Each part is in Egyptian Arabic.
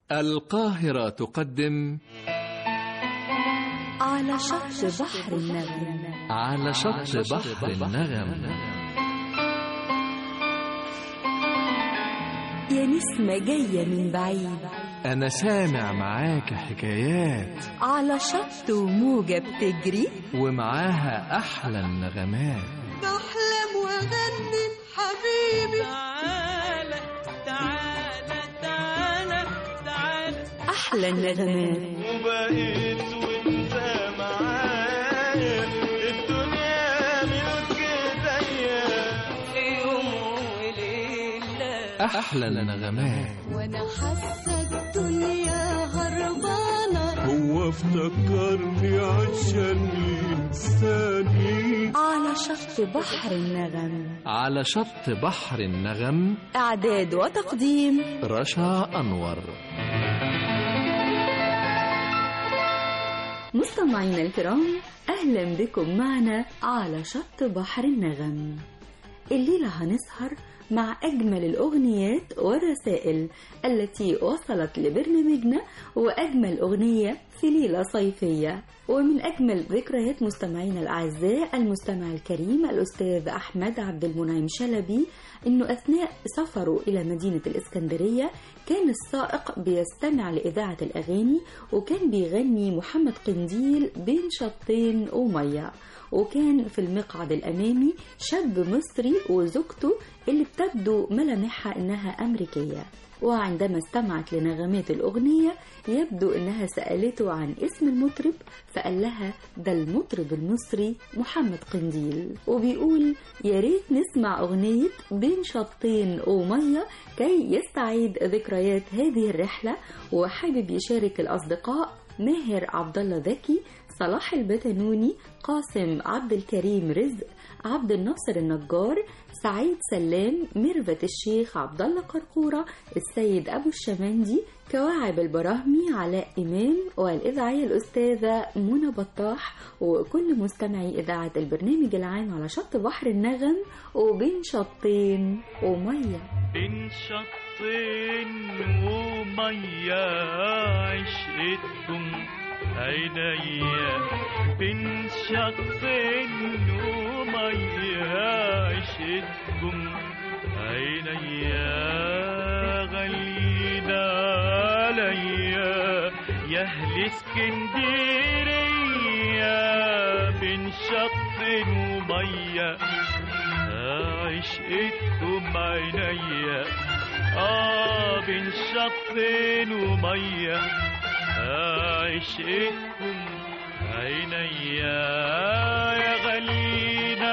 القاهرة تقدم على شط بحر النغم على شط بحر النغم يا نسمة جاية من بعيد أنا سامع معاك حكايات على شط وموجة بتجري ومعاها أحلى النغمات بحلم واغني حبيبي تعالى تعالى تعالى تعالى أحلى النغمات وبقيت وانت معايا الدنيا ملك ايديا في يوم وليلة أحلى النغمات وانا حاسه الدنيا هربانه هو افتكرني عشان ينساني على شط بحر النغم على شط بحر النغم إعداد وتقديم رشا أنور مستمعينا الكرام أهلا بكم معنا على شط بحر النغم الليلة هنسهر مع أجمل الأغنيات والرسائل التي وصلت لبرنامجنا وأجمل أغنية في ليلة صيفية ومن أجمل ذكريات مستمعينا الأعزاء المستمع الكريم الأستاذ أحمد عبد المنعم شلبي أنه أثناء سفره إلى مدينة الإسكندرية كان السائق بيستمع لإذاعة الأغاني وكان بيغني محمد قنديل بين شطين ومية وكان في المقعد الأمامي شاب مصري وزوجته اللي بتبدو ملامحها إنها أمريكية وعندما استمعت لنغمات الأغنية يبدو إنها سألته عن اسم المطرب فقال لها ده المطرب المصري محمد قنديل وبيقول يا ريت نسمع أغنية بين شطين ومية كي يستعيد ذكريات هذه الرحلة وحابب يشارك الأصدقاء ماهر عبد الله زكي صلاح البتنوني قاسم عبد الكريم رزق عبد الناصر النجار سعيد سلام ميرفت الشيخ عبد الله قرقورة السيد أبو الشمندي كواعب البراهمي علاء إمام والإذاعية الأستاذة منى بطاح وكل مستمعي إذاعة البرنامج العام على شط بحر النغم وبين شطين ومية بين شطين ومية عشقتكم عينيا بين شطين ومية عشقتكم عينيا غلينا عليا يا أهل اسكندرية بين شطين ومية عشقتكم عينيا آه بين شطين ومية عشقتكم عينيا يا غلينا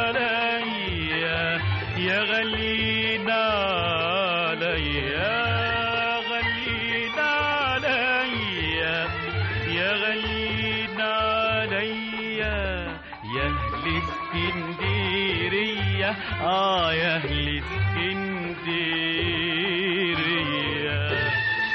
عليا يا غلينا عليا غلينا عليا يا غلينا عليا يا أهل اسكندرية آه يا أهل اسكندرية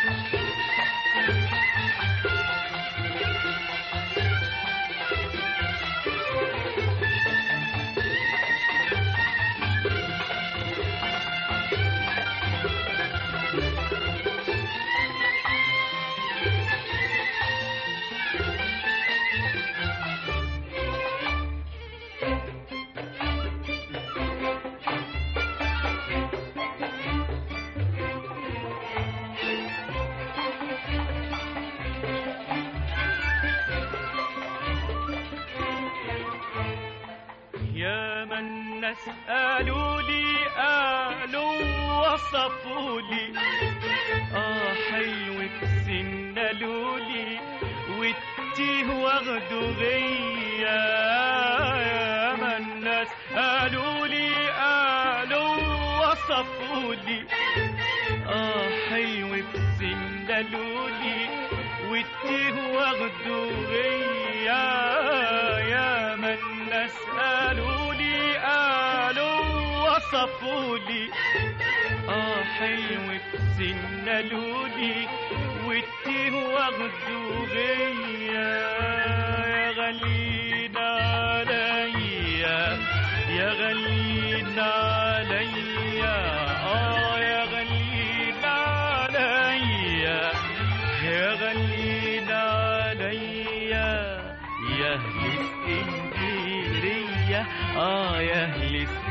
يا من ناس قالوا لي قالوا وصفوا لي اه حلو في سن قالوا لي والتيه واخده غيا يا من ناس قالوا لي قالوا وصفوا لي اه حلو في سن قالوا لي والتيه واخده غيا يا من ناس قالوا لي قالوا وصفوا لي اه حلو في سن قالوا لي والتيه واخده غيا يا غلينا عليا يا غلينا عليا اه يا غلينا عليا غاليين عليا يا اهل اسكندريه اه يا اهل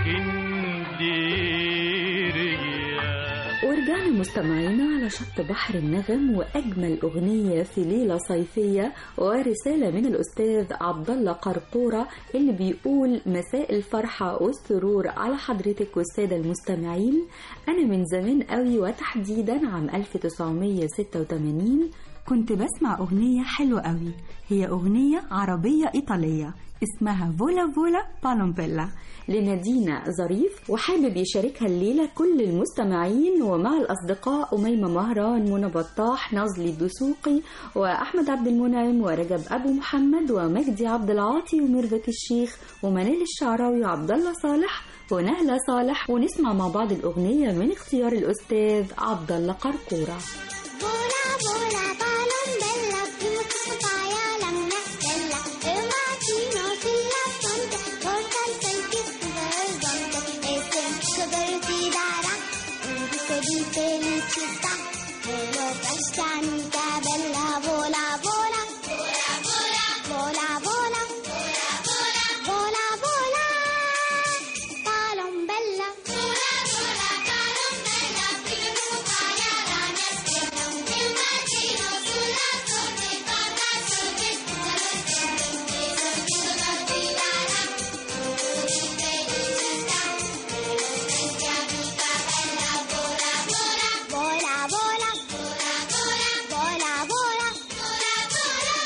اسكندريه ورجعنا مستمعينا على شط بحر النغم واجمل اغنيه في ليله صيفيه ورساله من الاستاذ عبد الله قرقوره اللي بيقول مساء الفرحه والسرور على حضرتك والساده المستمعين انا من زمان قوي وتحديدا عام 1986 كنت بسمع أغنية حلوة قوي هي أغنية عربية إيطالية اسمها فولا فولا بالومبيلا لنادينا ظريف وحابب يشاركها الليلة كل المستمعين ومع الأصدقاء أميمة مهران منى بطاح نازلي الدسوقي وأحمد عبد المنعم ورجب أبو محمد ومجدي عبد العاطي وميرفت الشيخ ومنال الشعراوي وعبد الله صالح ونهلة صالح ونسمع مع بعض الأغنية من اختيار الأستاذ عبد الله قرقورة Vola, vola, palombella, prima che scompaia la mia stella. E un mattino sulla fonte, porta il sol che scusa l'orizzonte. E sempre per ti darà un gusto di felicità. E lo amica bella, vola, vola. Vola, vola. Vola, vola. Palombella. Vola, vola, palombella, prima che scompaia la mia stella. E un mattino sulla fonte, porta il sol che scusa l'orizzonte. E sempre per ti darà un gusto di felicità. E lo senti amica bella, vola, vola. Vola, vola. Vola, vola. Vola, vola. Vola, vola.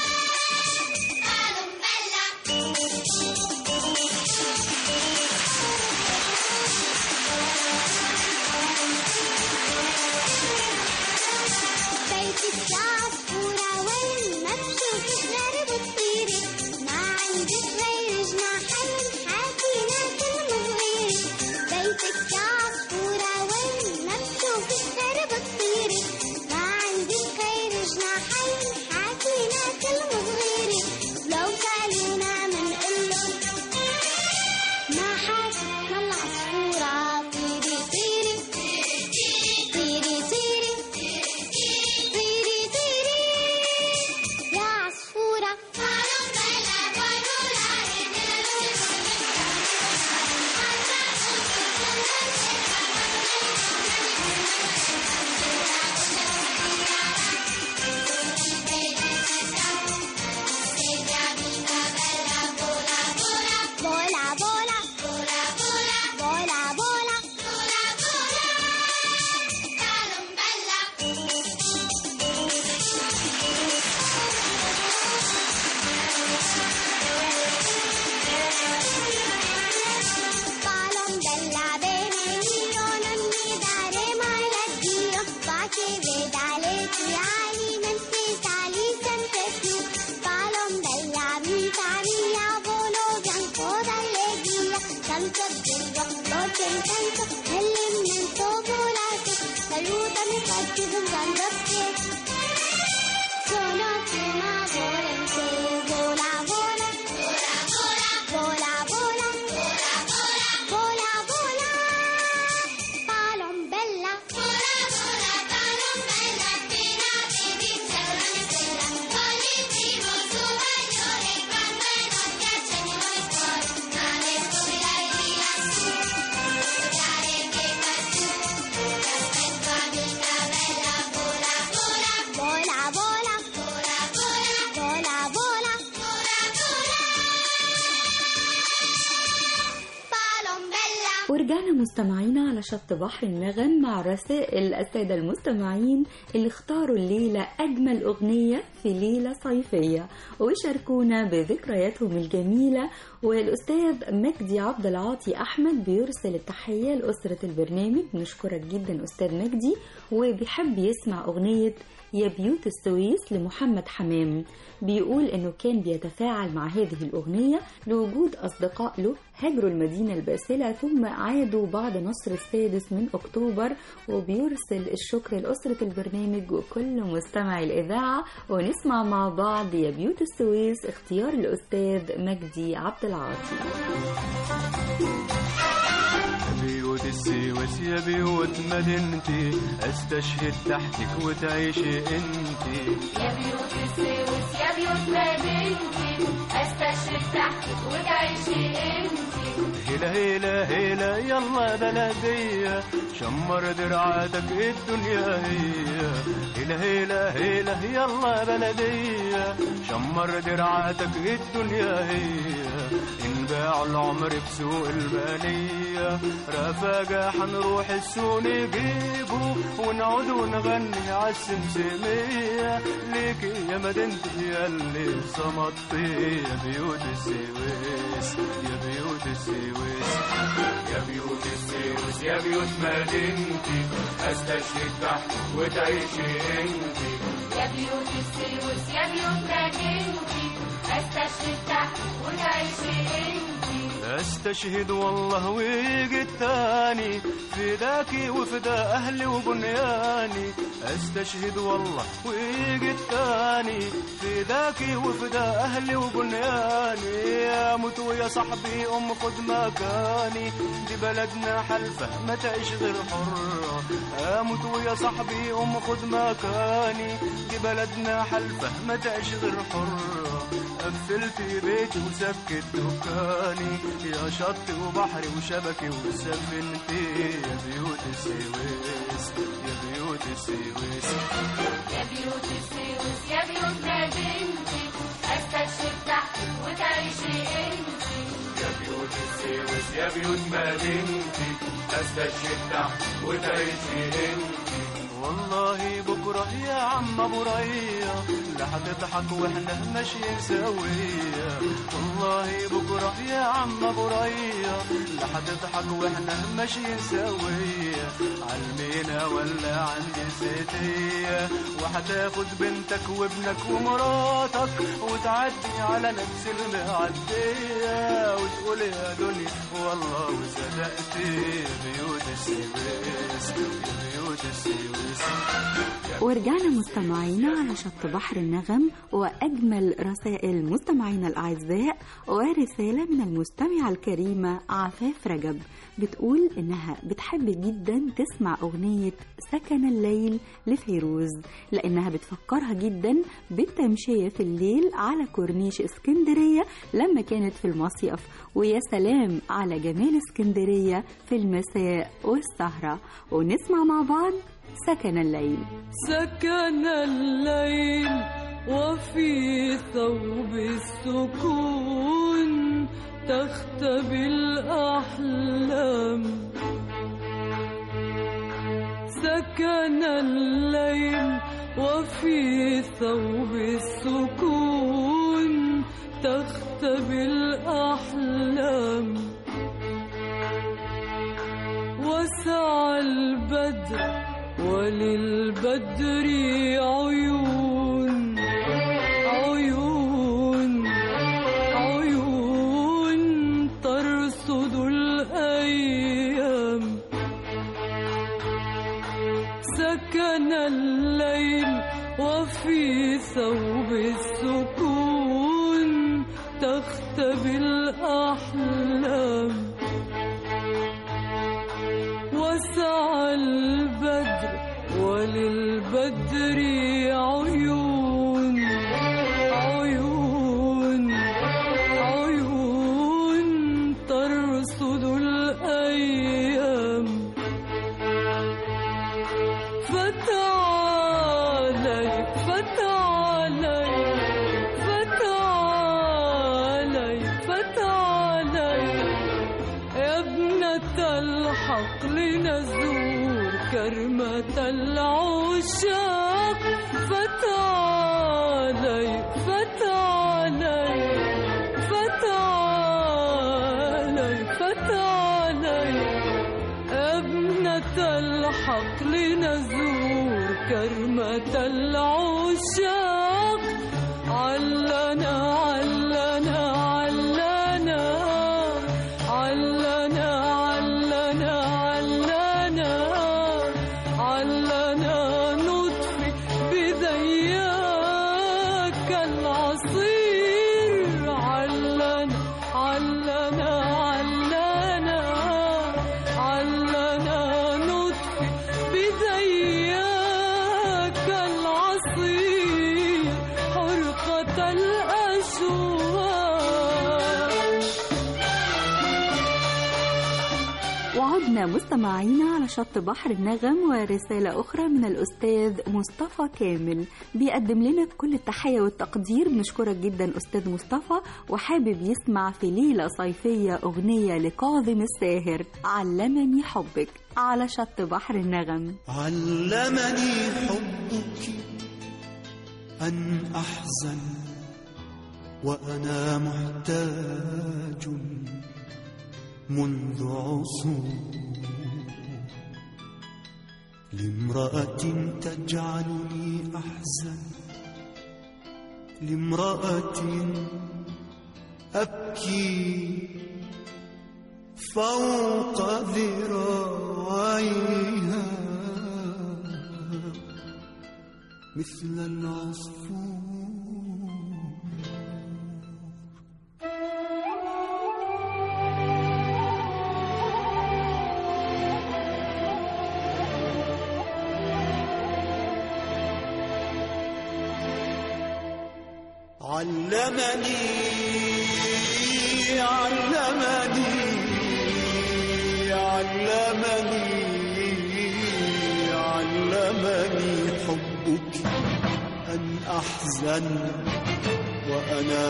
Palombella. بيتك عصفورة وين ما تشوفك غير بتطيري ما عندك غير جناحين حاكينا كلمة صغيرة بيتك عصفورة وين ما تشوفك غير بتطيري ما عندك غير جناحين حاكينا كلمة صغيرة لو سألونا منقلن ما حاسبنا العصفورة طيري طيري طيري طيري طيري طيري يا عصفورة Vola, vola, vola, vola, vola, vola, vola, vola, Calombella. Palombella bene io non mi dare mai l'addio fa che veda le tue ali mentre sali sempre più Palombella vita mia volo bianco d'allegria tanto azzurro dolce intanto nell'immenso volato salutami forte puntando a te sono prima volente vola vola vola vola vola vola palombella vola vola palombella appena vedi in cielo una stella voli il primo suo bagliore quando è notte accendi il cuore ma ne scoprirai di lassù studiare che fai tu ti aspetto amica bella vola vola vola vola vola vola vola vola vola palombella ورجعنا مستمعينا على شط بحر النغم مع رسائل السادة المستمعين اللي اختاروا الليلة أجمل أغنية في ليلة صيفية وشاركونا بذكرياتهم الجميلة والأستاذ مجدي عبد العاطي أحمد بيرسل التحية لأسرة البرنامج نشكرك جدا أستاذ مجدي وبيحب يسمع أغنية يا بيوت السويس لمحمد حمام بيقول انه كان بيتفاعل مع هذه الاغنيه لوجود اصدقاء له هاجروا المدينه الباسله ثم عادوا بعد نصر السادس من اكتوبر وبيرسل الشكر لاسره البرنامج وكل مستمعي الاذاعه ونسمع مع بعض يا بيوت السويس اختيار الاستاذ مجدي عبد العاطي بيوت السويس يا بيوت مدينتي استشهد تحتك وتعيشي انتي يا بيوت السويس يا بيوت مدينتي استشرف تحتك وتعيشي انتي هلا هلا هلا يلا بلدية شمر درعاتك الدنيا هي هلا هلا هلا يلا بلدية شمر درعاتك الدنيا هي انباع العمر بسوق المالية رفاقة حنروح السوق نجيبه ونعود ونغني عالسمسمية ليك يا مدينتي يا اللي صمتي يا بيوت السويس يا بيوت السويس يا بيوت السويس يا بيوت مدينتي استشهد تحت وتعيشي انتي يا بيوت السويس يا بيوت مدينتي استشرف تحتك وتعيشي انتي استشهد والله ويجي التاني فداكي وفدا اهلي وبنياني استشهد والله ويجي التاني فداكي وفدا اهلي وبنياني يا موت ويا صاحبي ام خد مكاني دي بلدنا حلفه ما تعيش غير حره اموت ويا صاحبي ام خد مكاني دي بلدنا حلفه ما تعيش غير حره قفلت بيتي وسكت دكاني يا شط وبحري وشبكي وسفنتي يا بيوت السويس يا بيوت السويس يا بيوت السويس يا بيوت مدينتي استشرف تحتك وتعيشي انتي يا بيوت السويس يا بيوت مدينتي استشهد تحت وتعيشي انتي والله بكرة يا عم ابو ريا لا هتضحك واحنا ماشيين سوية والله بكرة يا عم ابو ريا لا هتضحك واحنا ماشيين سوية عالمينا ولا عندي زيتية وهتاخد بنتك وابنك ومراتك وتعدي على نفس المعدية وتقول يا دنيا والله وصدقت يا بيوت السويس يا بيوت السويس ورجعنا مستمعينا على شط بحر النغم وأجمل رسائل مستمعينا الأعزاء ورسالة من المستمعة الكريمة عفاف رجب بتقول إنها بتحب جدا تسمع أغنية سكن الليل لفيروز لأنها بتفكرها جدا بالتمشية في الليل على كورنيش اسكندرية لما كانت في المصيف ويا سلام على جمال اسكندرية في المساء والسهرة ونسمع مع بعض سكن الليل سكن الليل وفي ثوب السكون تختبي الأحلام سكن الليل وفي ثوب السكون تختبي الأحلام وسع البدر وللبدر عيون عيون عيون ترصد الأيام سكن الليل وفي ثوب السكون تختبي الأحلام وسع البدر وللبدر عيون عيون عيون ترصد الأيام فتعالي فتعالي فتعالي فتعالي يا ابنة الحق لنزور كرمة العشاق فتعالي فتعالي فتعالي فتعالي ابنة الحق لنزور كرمة العشاق علنا علنا علنا علنا علنا علنا علنا نطفي بذياك العصير علنا علنا علنا علنا الأشواق وعدنا مستمعينا على شط بحر النغم ورسالة أخرى من الأستاذ مصطفى كامل بيقدم لنا بكل التحية والتقدير بنشكرك جدا أستاذ مصطفى وحابب يسمع في ليلة صيفية أغنية لكاظم الساهر علمني حبك على شط بحر النغم علمني حبك أن أحزن وأنا محتاج منذ عصور لامرأة تجعلني أحزن لامرأة أبكي فوق ذراعيها مثل العصفور علمني علمني علمني علمني حبك أن أحزن وأنا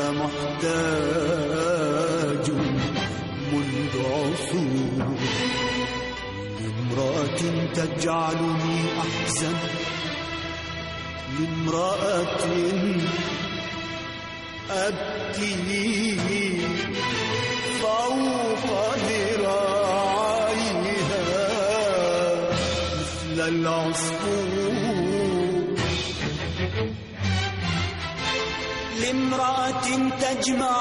محتاج منذ عصور لامرأة تجعلني أحزن لامرأة أبكي فوق ذراعيها مثل العصفور لامرأة تجمع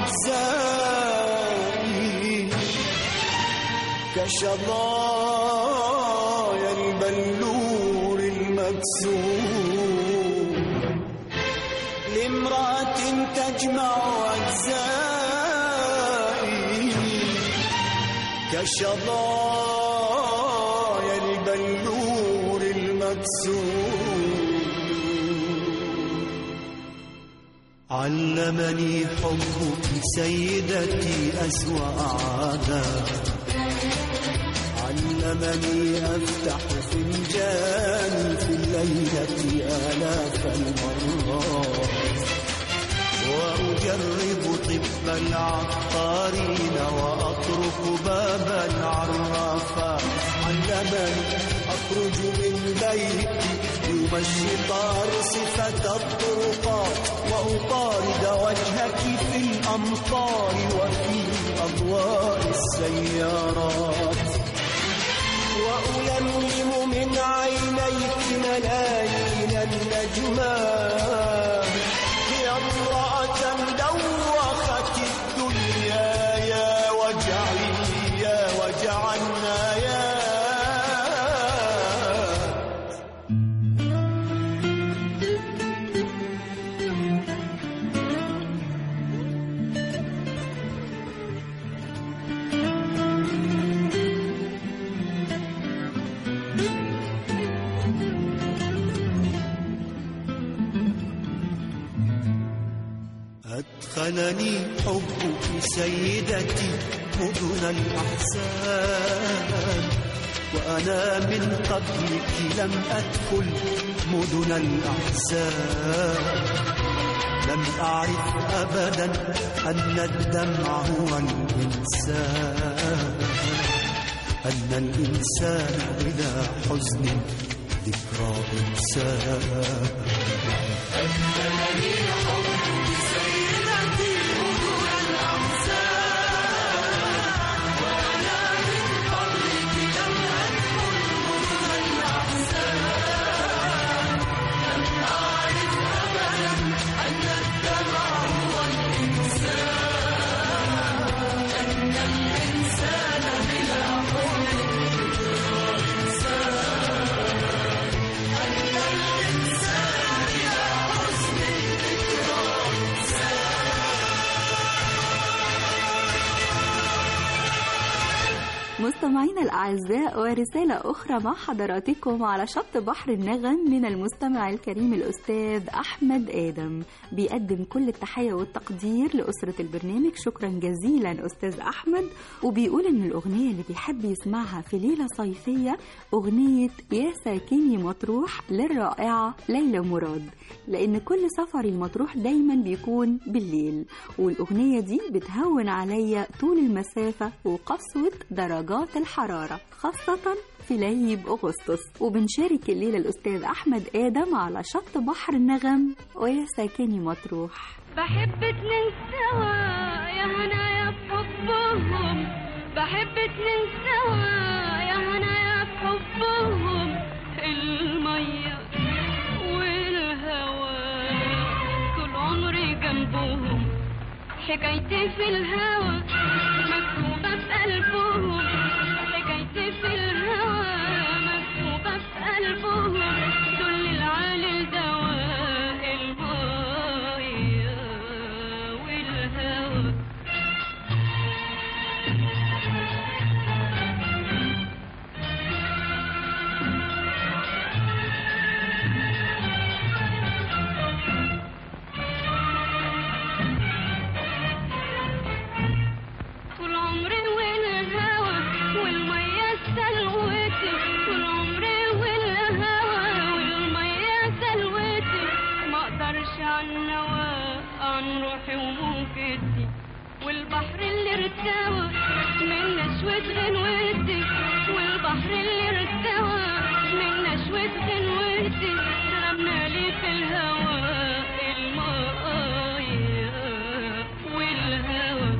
أجزائي كشظايا البلور المكسور لامرأة تجمع أجزائي كشظايا البلور المكسور علمني حبك سيدتي أسوأ عادة علمني أفتح فنجاني في الليلة آلاف المرات وأجرب طب العطارين وأطرق باب العرافات علمني أخرج من بيتي يوم الشطار صفة الطرقات وأطارد وجهك في الأمطار وفي أضواء السيارات وألملم من عينيك ملايين النجمات يا امرأة دوخت الدنيا يا وجعي يا وجعنا يا أدخلني حبك سيدتي مدن الأحزان وأنا من قبلك لم أدخل مدن الأحزان لم أعرف أبدا أن الدمع هو الإنسان أن الإنسان بلا حزن ذكرى إنسان الإنسان مستمعينا الأعزاء ورسالة أخرى مع حضراتكم على شط بحر النغم من المستمع الكريم الأستاذ أحمد آدم بيقدم كل التحية والتقدير لأسرة البرنامج شكرا جزيلا أستاذ أحمد وبيقول إن الأغنية اللي بيحب يسمعها في ليلة صيفية أغنية يا ساكني مطروح للرائعة ليلى مراد لأن كل سفري لمطروح دايما بيكون بالليل والأغنية دي بتهون عليا طول المسافة وقسوة درجات الحرارة خاصة في ليب أغسطس وبنشارك الليلة الأستاذ أحمد آدم على شط بحر النغم ويا ساكني مطروح بحب اتنين سوا يا هنايا بحبهم بحب اتنين سوا يا هنايا بحبهم المية والهوا طول عمري جنبهم حكايتي في الهوا مكتوبة في قلبهم حكايتي في الهوا مكتوبة في قلبهم دول العالي الدواء المية والهوا طول عمري والهوى والمية سلوتي طول عمري والهوى والمية سلوتي ما اقدرش عن نوا عن روحي وموجتي والبحر اللي ارتوى من نشوة غنوتي والبحر اللي ارتوى من نشوة غنوتي رمنا لي في الهوى المية والهوى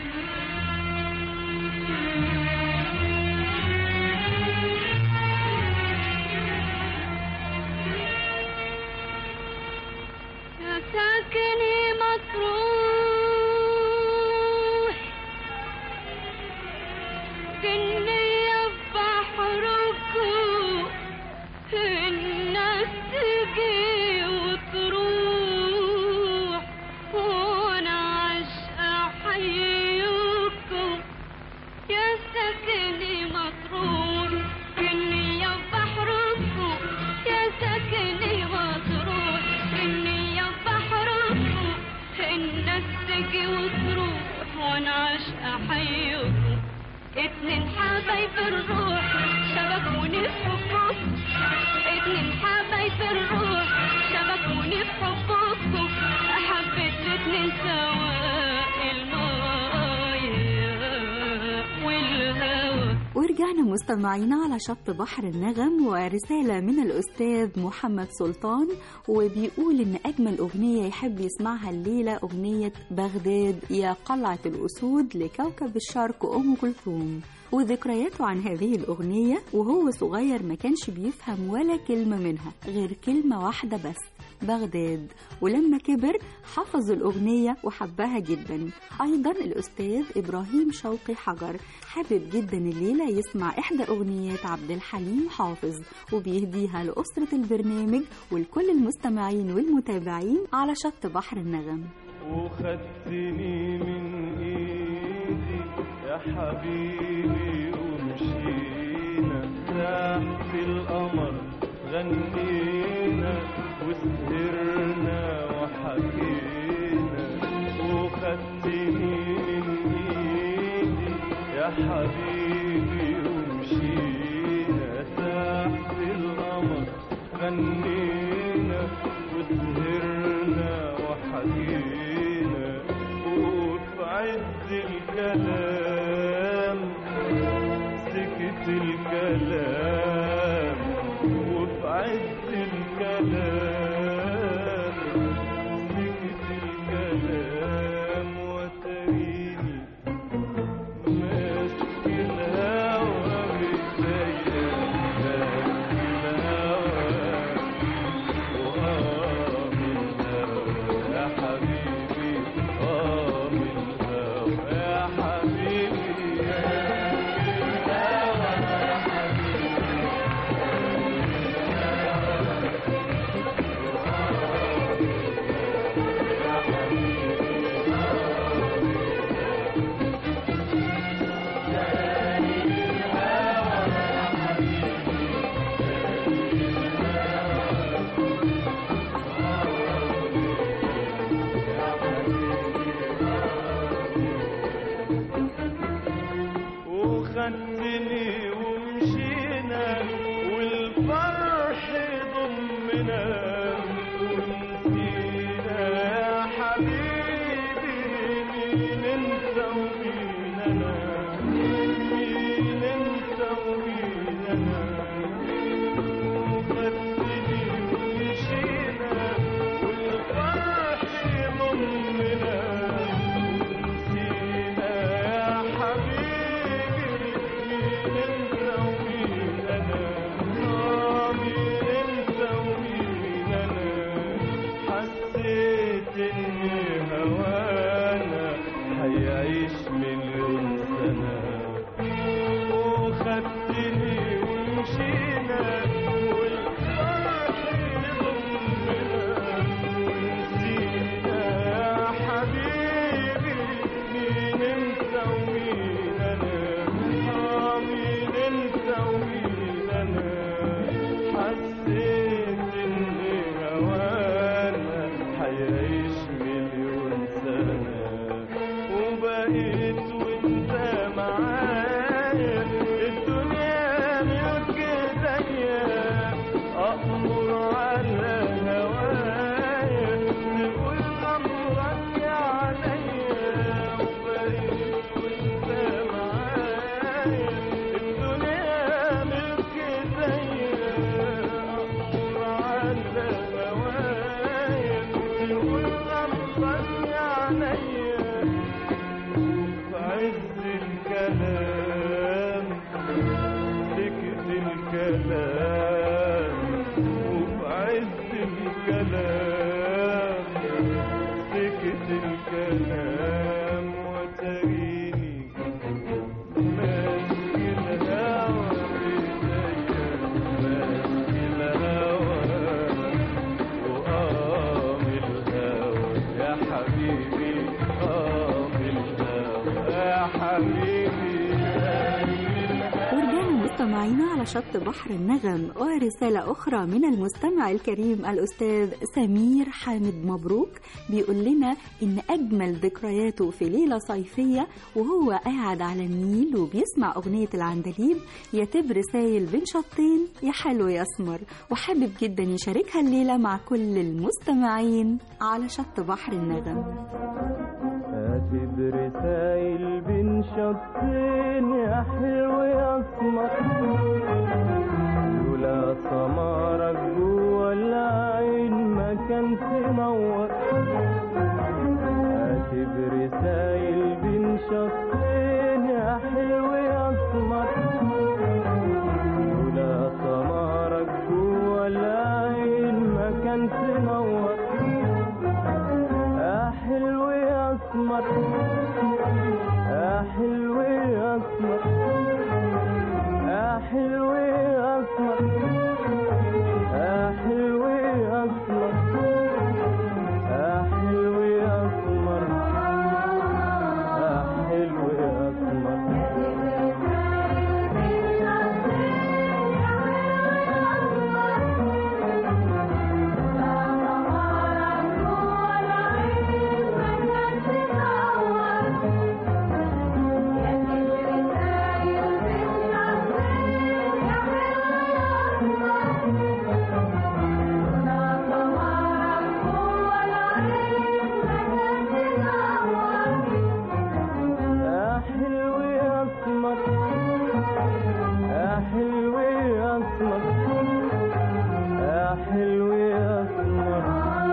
يا ساكني مطروح كني بحركم الناس تجي وتروح وانا عشقة حيكم يا ساكني مطروح كني بحركم يا ساكني مطروح كني بحركم الناس تجي وتروح وانا عشقة حيكم اتنين حبايب الروح شبكوني في حبكم اتنين حبايب الروح شبكوني في حبكم حبيت الاتنين سوا المية والهوى ورجعنا مستمعينا على شط بحر النغم ورسالة من الأستاذ محمد سلطان وبيقول إن أجمل أغنية يحب يسمعها الليلة أغنية بغداد يا قلعة الأسود لكوكب الشرق أم كلثوم وذكرياته عن هذه الأغنية وهو صغير ما كانش بيفهم ولا كلمة منها غير كلمة واحدة بس بغداد ولما كبر حفظ الأغنية وحبها جدا أيضا الأستاذ إبراهيم شوقي حجر حابب جدا الليلة يسمع إحدى أغنيات عبد الحليم حافظ وبيهديها لأسرة البرنامج ولكل المستمعين والمتابعين على شط بحر النغم وخدتني من ايدي يا حبيبي ومشينا تحت القمر غنينا وسهرنا وحكينا وخدتني من ايدي يا حبيبي ومشينا تحت القمر غنينا وسهرنا وحكينا وفي عز الكلام سكت الكلام وفي عز الكلام سكت الكلام وتريني ماسك الهوى بإيديا ماسك الهوى وآه من الهوى يا حبيبي آه من الهوى يا حبيبي يا الهوى يا حبيبي مستمعينا على شط بحر النغم ورسالة أخرى من المستمع الكريم الأستاذ سمير حامد مبروك بيقول لنا إن أجمل ذكرياته في ليلة صيفية وهو قاعد على النيل وبيسمع أغنية العندليب يتب رسايل بين شطين يا حلو يا أسمر وحابب جدا يشاركها الليلة مع كل المستمعين على شط بحر النغم كاتب رسايل بين شطين يا حلو يا اسمر لولا سمارك جوا العين ما كان تنور كاتب رسايل بين شطين يا حلو يا اسمر لولا سمارك جوا العين ما كان تنور يا حلو يا اسمر يا حلو يا اسمر يا حلو يا اسمر يا حلو يا اسمر يا حلو يا اسمر يا حلو يا اسمر يا حلو يا اسمر يا حلو يا اسمر يا حلو يا اسمر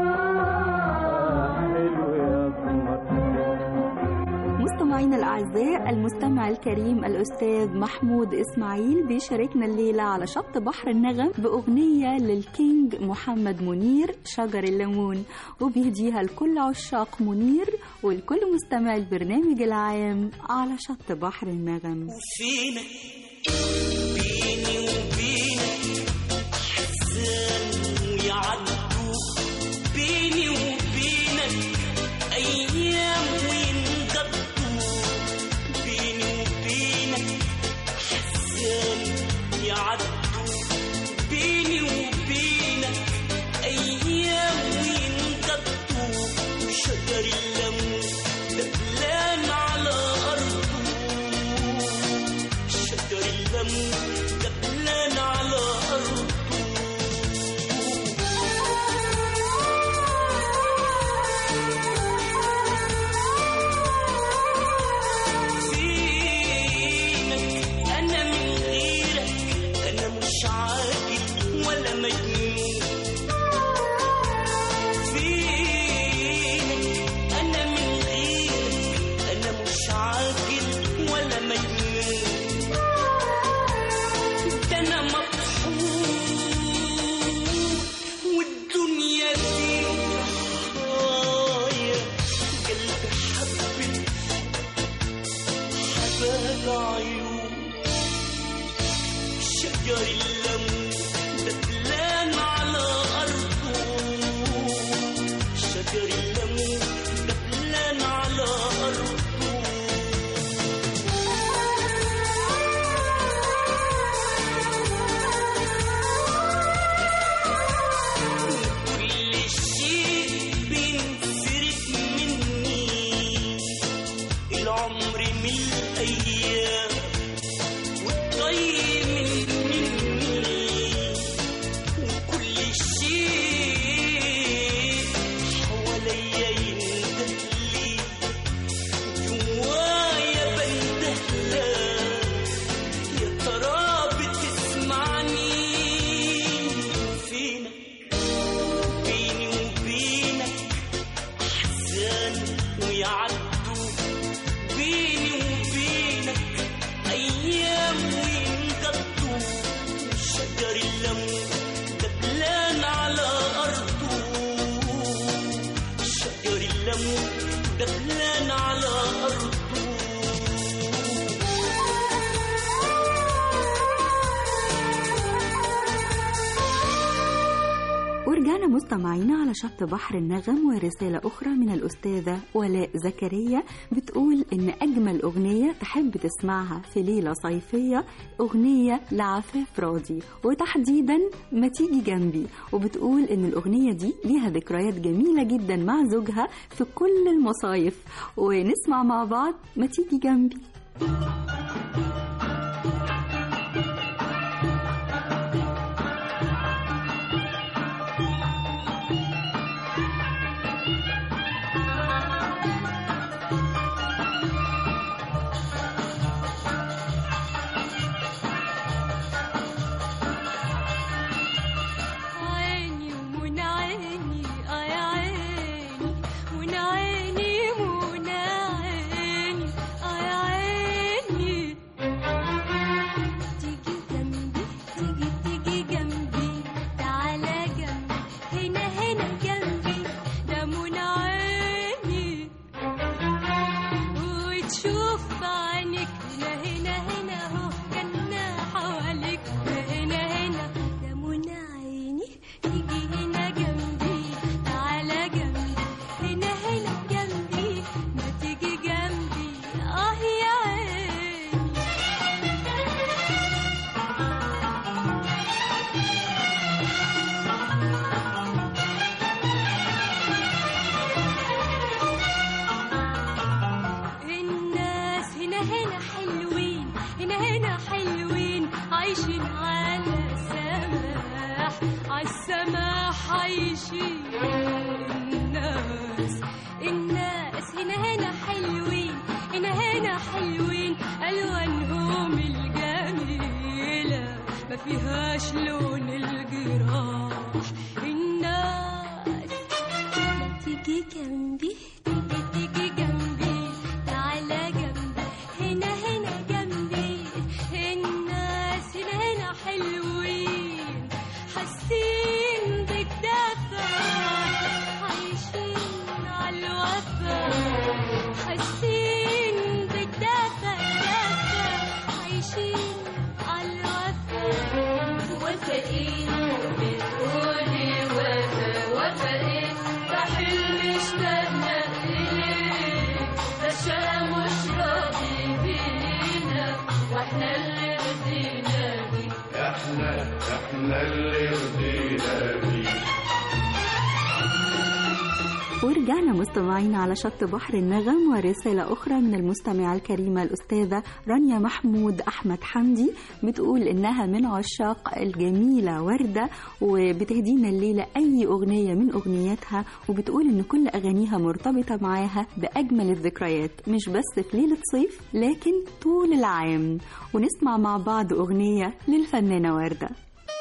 يا حلو يا اسمر مستمعينا الأعزاء المستمع الكريم الأستاذ محمود إسماعيل بيشاركنا الليلة على شط بحر النغم بأغنية للكينج محمد منير شجر الليمون وبيهديها لكل عشاق منير ولكل مستمع البرنامج العام على شط بحر النغم فينا بيني وبينك أحزان ويعدوا بيني وبينك أيام وينقضوا بيني وبينك أحزان يعدوا بيني وبينك أيام وينقضوا شجر الليمون دبلان على أرضه شجر الليمون دبلان على أرضه فينك أنا من غيرك أنا مش عاقل ولا مجنون فينك أنا من غيرك أنا مش عاقل ولا مجنون ده أنا مبسوط والدنيا دي راية قلبي حبك حباب عيون شجر الليمون دبلان على أرضه شجر الليمون دبلان على أرضه كل شيء بينسرق مني العمر من الأيام والطيب من مني وكل شيء حواليا يندهلي جوايا بندهلك يا ترى بتسمعني فينك بيني وبينك أحزان ويعدوا بيني وبينك أيام وينقضوا شجر الليمون دبلان على أرضه شجر الليمون دبلان على أرضه ورجعنا مستمعينا على شط بحر النغم ورسالة أخرى من الأستاذة ولاء زكريا بتقول إن أجمل أغنية تحب تسمعها في ليلة صيفية أغنية لعفاف راضي وتحديدا ما تيجي جنبي وبتقول إن الأغنية دي ليها ذكريات جميلة جدا مع زوجها في كل المصايف ونسمع مع بعض ما تيجي جنبي عيني ومن عيني آه يا عيني من عيني من عيني آه يا عيني تيجي جنبي تيجي تيجي جنبي تعالى جنبي هنا هنا جنبي ده من عيني وتشوف عينك هنا هنا هنا اهو جنة حواليك هنا هنا ده منى عيني تيجي هنا جنبي تعالى جنبي هنا هنا جنبي ما تيجي جنبي اه يا عيني الناس هنا هنا حلوين هنا هنا حلوين عايشين على السماح على السماح عايشين الناس الناس هنا هنا حلوين هنا هنا حلوين ألوانهم الجميلة ما فيهاش لون الجراح الناس ما تيجي جنبي تيجي تيجي جنبي تعالى جنبي هنا هنا جنبي الناس هنا هنا حلوين حاسين بالدفى عايشين على الوفا حاسين بالدفى دفى عايشين على الوفا وفاقين بتقولي وفا وفاقين ده حلم اشتقنا إليه ده الشقا مش راضي بينا واحنا اللي رضينا بيه احنا احنا اللي رضينا بيه ورجعنا مستمعين على شط بحر النغم ورسالة أخرى من المستمعة الكريمة الأستاذة رانيا محمود أحمد حمدي بتقول إنها من عشاق الجميلة وردة وبتهدينا الليلة أي أغنية من أغنياتها وبتقول إن كل أغانيها مرتبطة معاها بأجمل الذكريات مش بس في ليلة صيف لكن طول العام ونسمع مع بعض أغنية للفنانة وردة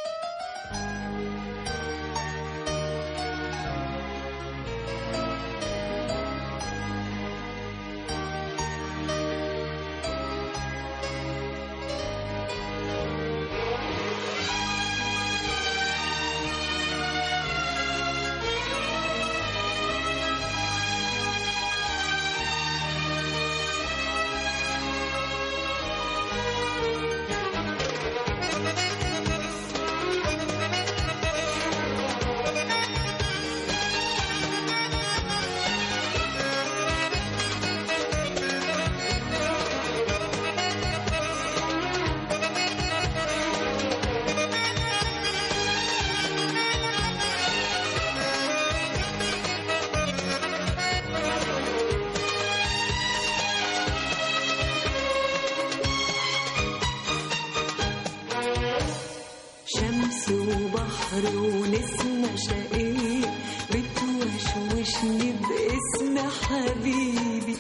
شمس وبحر ونسمة شقية بتوشوشني باسم حبيبي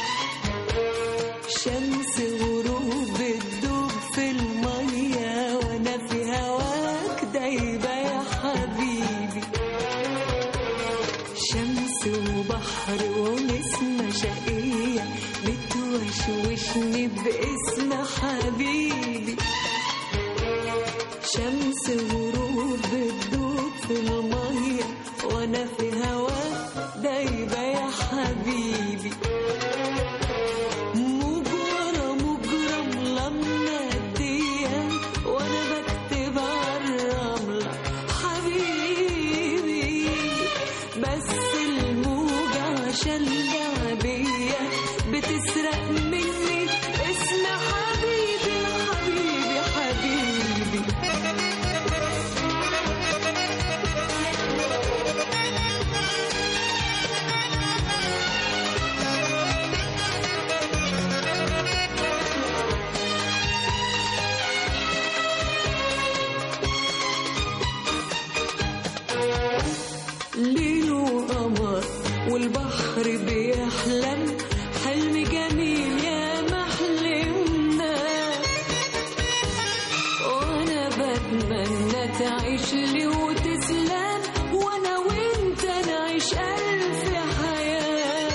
شمس وغروب بتدوب في المية وانا في هواك دايبة يا حبيبي شمس وبحر ونسمة شقية بتوشوشني باسم حبيبي شمس غروب بتدوب في المية وانا في هواك دايبة يا حبيبي مجرى مجرى ملمة الدية وانا بكتب على الرملة حبيبي والبحر بيحلم حلم جميل يا محلمنا وانا بتمنى تعيش لي وتسلم وانا وانت نعيش الف حياه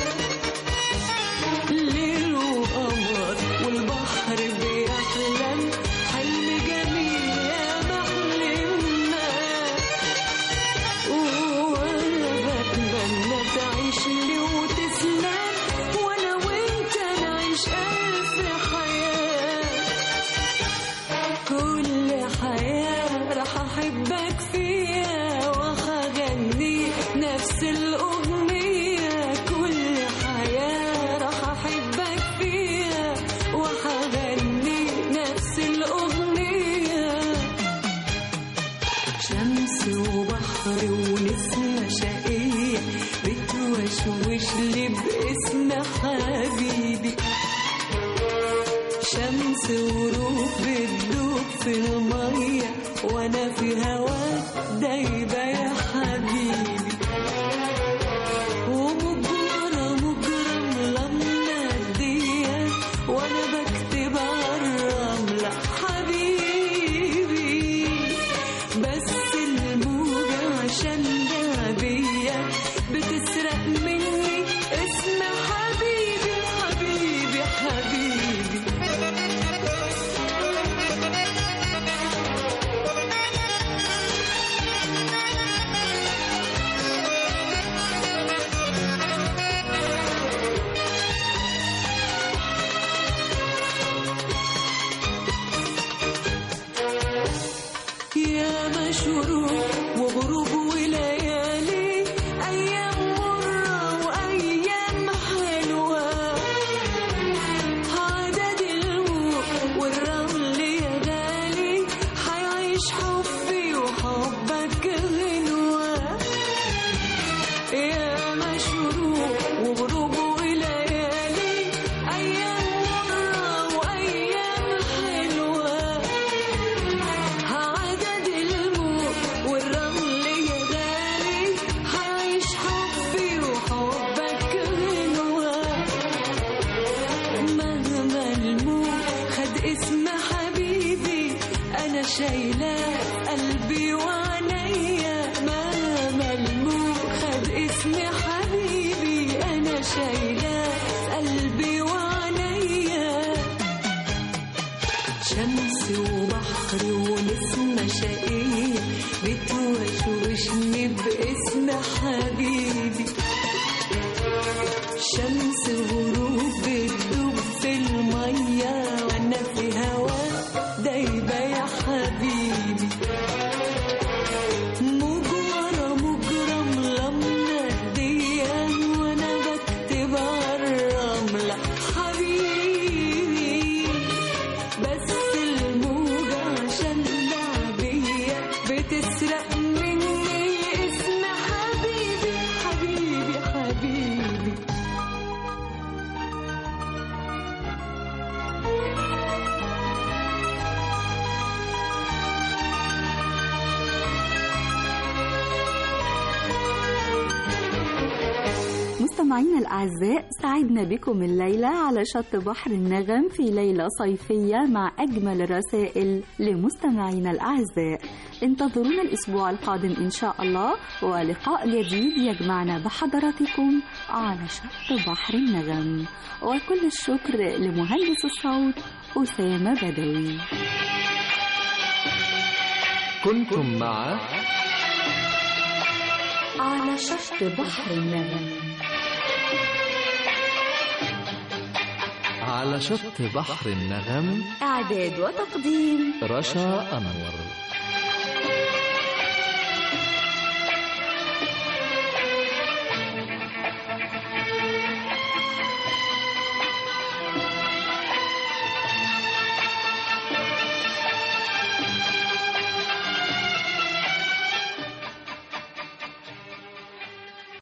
ليل وقمر والبحر بيحلم حلم جميل يا محلمنا وانا بتمنى تعيش لي وتسلم وانا وانت نعيش الف حياه كل حياة راح أحبك فيها وهغني نفس الأغنية كل حياة راح أحبك فيها وهغني نفس الأغنية شمس وبحر ونسمة شقية بتوشوش لي باسم حبيبي شمس وروح بتدوب في المية وانا في هواك دايبة يا حبيبي ومجرة مجرم لما الدية وانا بكتب عالرملة حبيبي بس الموجة عشان لعبية بتسرق مني اسم حبيبي حبيبي حبيبي يا مشروق وغروب وليالي أيام مرة وأيام حلوة عدد الموج والرمل يا غالي حيعيش حبي وحبك غنوة يا مشروق وغروب وليالي أيام مرة وأيام حلوة عدد الموج والرمل يا غالي حيعيش حبي وحبك غنوة مهما الموج خد اسم حبيبي أنا شايلاه قلبي وعينيا مهما الموج خد اسم حبيبي أنا شايلاه قلبي وعينيا شمس وبحر ونسمة شقية بتوشوشني باسم حبيبي شمس غروب بتدوب في المية وانا في هواك دايبة يا حبيبي مجرة مجرم لما الديان وانا بكتب عالرملة حبيبي بس الموجة عشان لعبية بتسرق مني اسم حبيبي حبيبي حبيبي مستمعينا الأعزاء سعدنا بكم الليلة على شط بحر النغم في ليلة صيفية مع أجمل الرسائل لمستمعينا الأعزاء انتظرونا الأسبوع القادم إن شاء الله ولقاء جديد يجمعنا بحضراتكم على شط بحر النغم وكل الشكر لمهندس الصوت أسامة بدوي كنتم مع على شط بحر النغم على شط بحر النغم إعداد وتقديم رشا أنور